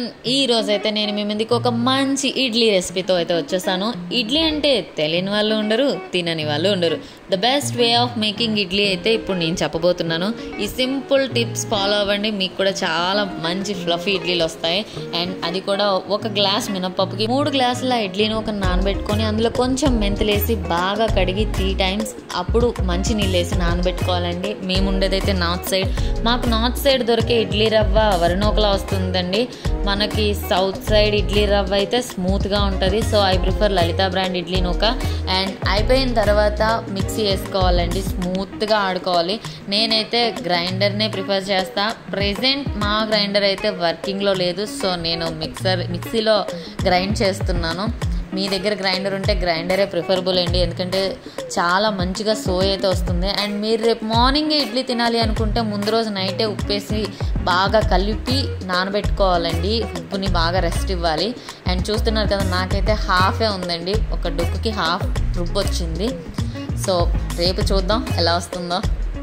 ఈ రోజైతే నేను మీ ముందుకు ఒక మంచి ఇడ్లీ రెసిపీతో అయితే వచ్చేసాను ఇడ్లీ అంటే తెలియని వాళ్ళు ఉండరు తినని వాళ్ళు ఉండరు the best way of making idli అయితే ఇప్పుడు నేను చెప్పబోతున్నాను ఈ సింపుల్ టిప్స్ ఫాలో అవ్వండి మీకు కూడా చాలా మంచి ఫ్లఫీ ఇడ్లీలు వస్తాయి అండ్ అది కూడా ఒక గ్లాస్ మినపప్పుకి మూడు గ్లాసుల ఇడ్లీని ఒక నానబెట్టుకొని అందులో కొంచెం మెంతులేసి బాగా కడిగి త్రీ టైమ్స్ అప్పుడు మంచి నీళ్ళు వేసి నానబెట్టుకోవాలండి మేము ఉండేదైతే నార్త్ సైడ్ మాకు నార్త్ సైడ్ దొరికే ఇడ్లీ రవ్వ వరినోకలా వస్తుందండి మనకి సౌత్ సైడ్ ఇడ్లీ రవ్వ అయితే స్మూత్గా ఉంటుంది so I prefer Lalitha brand idli నూక అండ్ అయిపోయిన తర్వాత మిక్సీ వేసుకోవాలండి స్మూత్గా ఆడుకోవాలి నేనైతే గ్రైండర్నే ప్రిఫర్ చేస్తా ప్రెసెంట్ మా గ్రైండర్ అయితే వర్కింగ్లో లేదు సో నేను మిక్సర్ మిక్సీలో గ్రైండ్ చేస్తున్నాను మీ దగ్గర గ్రైండర్ ఉంటే గ్రైండరే ప్రిఫరబుల్ అండి ఎందుకంటే చాలా మంచిగా సో అయితే వస్తుంది అండ్ మీరు రేపు మార్నింగ్ ఇడ్లీ తినాలి అనుకుంటే ముందు రోజు నైటే ఉప్పేసి బాగా కలిపి నానబెట్టుకోవాలండి ఉప్పుని బాగా రెస్ట్ ఇవ్వాలి అండ్ చూస్తున్నారు కదా నాకైతే హాఫే ఉందండి ఒక డొక్కుకి హాఫ్ రుబ్బు వచ్చింది సో రేపు చూద్దాం ఎలా వస్తుందో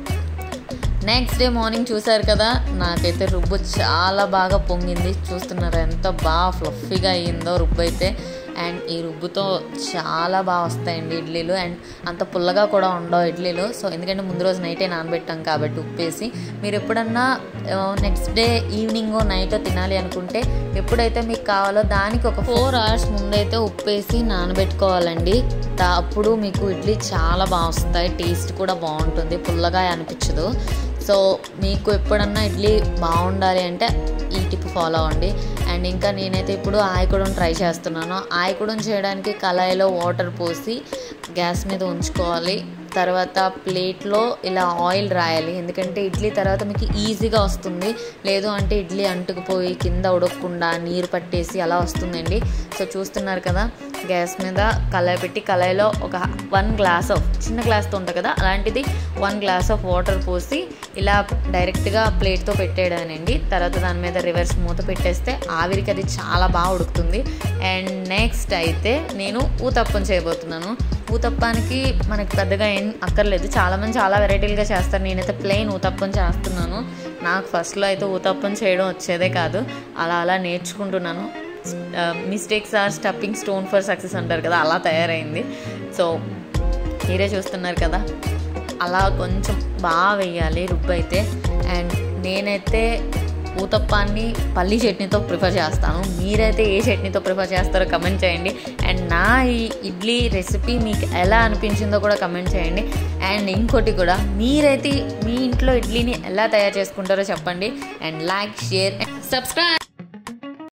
నెక్స్ట్ డే మార్నింగ్ చూసారు కదా నాకైతే రుబ్బు చాలా బాగా పొంగింది చూస్తున్నారు ఎంత బాగా ఫ్లఫీగా అయ్యిందో రుబ్బు అయితే అండ్ ఈ రుబ్బుతో చాలా బాగా వస్తాయండి ఇడ్లీలు అండ్ అంత పుల్లగా కూడా ఉండవు ఇడ్లీలు సో ఎందుకంటే ముందు రోజు నైటే నానబెట్టాం కాబట్టి ఉప్పేసి మీరు ఎప్పుడన్నా నెక్స్ట్ డే ఈవినింగ్ నైట్ తినాలి అనుకుంటే ఎప్పుడైతే మీకు కావాలో దానికి ఒక ఫోర్ అవర్స్ ముందైతే ఉప్పేసి నానబెట్టుకోవాలండి అప్పుడు మీకు ఇడ్లీ చాలా బాగా వస్తాయి టేస్ట్ కూడా బాగుంటుంది పుల్లగా అనిపించదు సో మీకు ఎప్పుడన్నా ఇడ్లీ బాగుండాలి అంటే ఈ టిప్ ఫాలో అవ్వండి అండ్ ఇంకా నేనైతే ఇప్పుడు ఆయకుడం ట్రై చేస్తున్నాను ఆయకుడం చేయడానికి కళాయిలో వాటర్ పోసి గ్యాస్ మీద ఉంచుకోవాలి తర్వాత ప్లేట్లో ఇలా ఆయిల్ రాయాలి ఎందుకంటే ఇడ్లీ తర్వాత మీకు ఈజీగా వస్తుంది లేదు అంటే ఇడ్లీ అంటుకుపోయి కింద ఉడకకుండా నీరు పట్టేసి అలా వస్తుందండి సో చూస్తున్నారు కదా గ్యాస్ మీద కళాయి పెట్టి కళాయిలో ఒక వన్ గ్లాస్ ఆఫ్ చిన్న గ్లాస్తో ఉంటుంది కదా అలాంటిది వన్ గ్లాస్ ఆఫ్ వాటర్ పోసి ఇలా డైరెక్ట్గా ప్లేట్తో పెట్టేయడానండి తర్వాత దాని మీద రివర్స్ మూత పెట్టేస్తే ఆవిరికి అది చాలా బాగా ఉడుకుతుంది అండ్ నెక్స్ట్ అయితే నేను ఊతప్పం చేయబోతున్నాను ఊతప్పానికి మనకి పెద్దగా ఏం అక్కర్లేదు చాలామంది చాలా వెరైటీలుగా చేస్తారు నేనైతే ప్లెయిన్ ఊతప్పం చేస్తున్నాను నాకు ఫస్ట్లో అయితే ఊతప్పం చేయడం వచ్చేదే కాదు అలా అలా నేర్చుకుంటున్నాను mistakes are stepping stone for success అంటారు కదా అలా తయారైంది సో మీరే చూస్తున్నారు కదా అలా కొంచెం బాగా వేయాలి రుబ్బు అయితే అండ్ నేనైతే ఊతప్పాన్ని పల్లి చట్నీతో ప్రిఫర్ చేస్తాను మీరైతే ఏ చట్నీతో ప్రిఫర్ చేస్తారో కమెంట్ చేయండి అండ్ నా ఈ ఇడ్లీ రెసిపీ మీకు ఎలా అనిపించిందో కూడా కమెంట్ చేయండి అండ్ ఇంకోటి కూడా మీరైతే మీ ఇంట్లో ఇడ్లీని ఎలా తయారు చేసుకుంటారో చెప్పండి అండ్ లైక్ షేర్ సబ్స్క్రైబ్